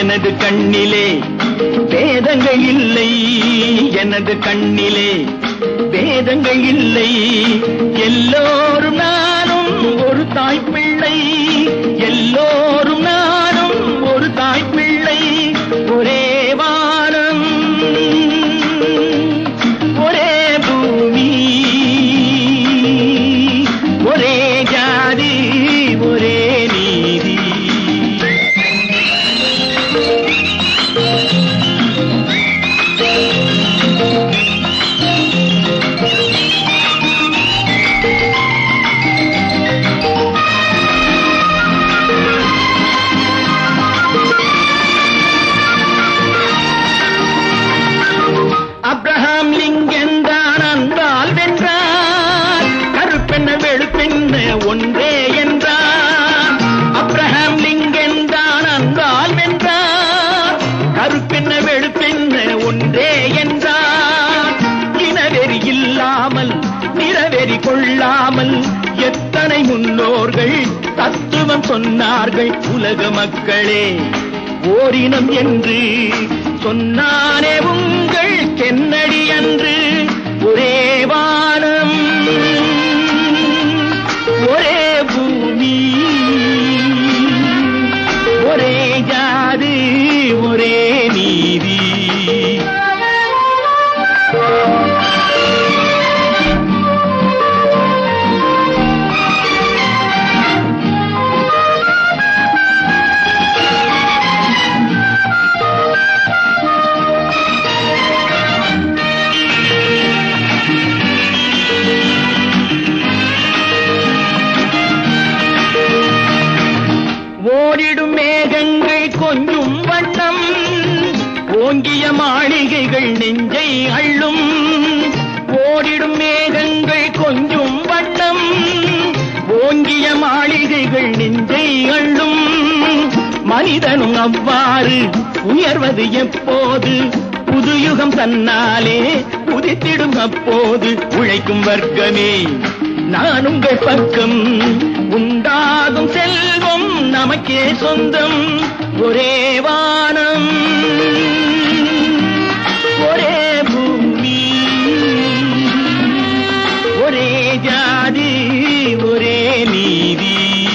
எனது கண்ணிலே வேதங்கள் இல்லை எனது கண்ணிலே வேதங்கள் இல்லை எல்லோரும் நானும் ஒரு தாய் பிள்ளை எல்லோரும் நானும் ஒரு தாய் பிள்ளை ஒரே வானம் ஒரே பூமி ஒரே ஜாதி ஒரே நீதி அப்ரஹாம் லிங்கன் தான் அன்பால் வென்றார் கருப்பெண்ண வெளுப்பெண்ண ஒன்றே என்றார் அப்ரஹாம் லிங்கன் தான் அன்பால் வென்றார் கருப்பெண்ண வெளுப்பெண்ண ஒன்றே என்றார் இனவெறி இல்லாமல் நிறவெறி கொள்ளாமல் எத்தனை முன்னோர்கள் தத்துவம் சொன்னார்கள் உலக மக்களே ஓரினம் என்று சொன்னானே உங்கள் தென்னடி அன்று ஒரே வானம் ஒரே பூமி ஒரே ஜாதி ஒரே நீதி ஓடிடும் மேகங்கள் கொஞ்சும் வண்ணம் ஓங்கிய மாளிகைகள் நெஞ்சை அள்ளும் ஓடிடும் மேகங்கள் கொஞ்சும் வண்ணம் ஓங்கிய மாளிகைகள் நெஞ்சை அள்ளும் மனிதனும் அவ்வாறு உயர்வது எப்போது புதுயுகம் தன்னாலே உதித்திடும் அப்போது உழைக்கும் வர்க்கமே நான் உங்கள் பக்கம் உண்டாகும் செல்வம் நமக்கே சொந்தம் ஒரே வானம் ஒரே பூமி ஒரே ஜாதி ஒரே நீதி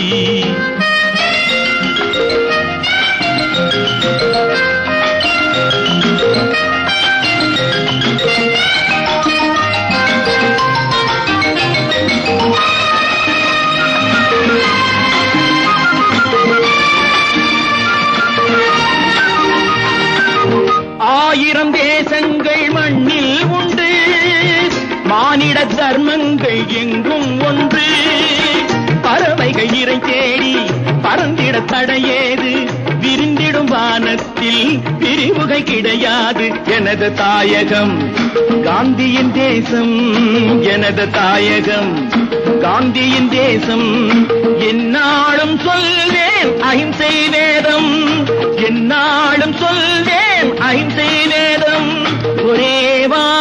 ஆயிரம் தேசங்கள் மண்ணில் உண்டு மானிட தர்மங்கள் எங்கும் ஒன்று பறவைகள் இறை தேடி பறந்திட தடையேது விரிந்திடும் வானத்தில் பிரிவுகை கிடையாது எனது தாயகம் காந்தியின் தேசம் எனது தாயகம் காந்தியின் தேசம் என்னாலும் சொல்வேன் அஹிம்சை வேதம் என்னாலும் சொல்வேன் அஹிம்சை வேதம் ஒரே வா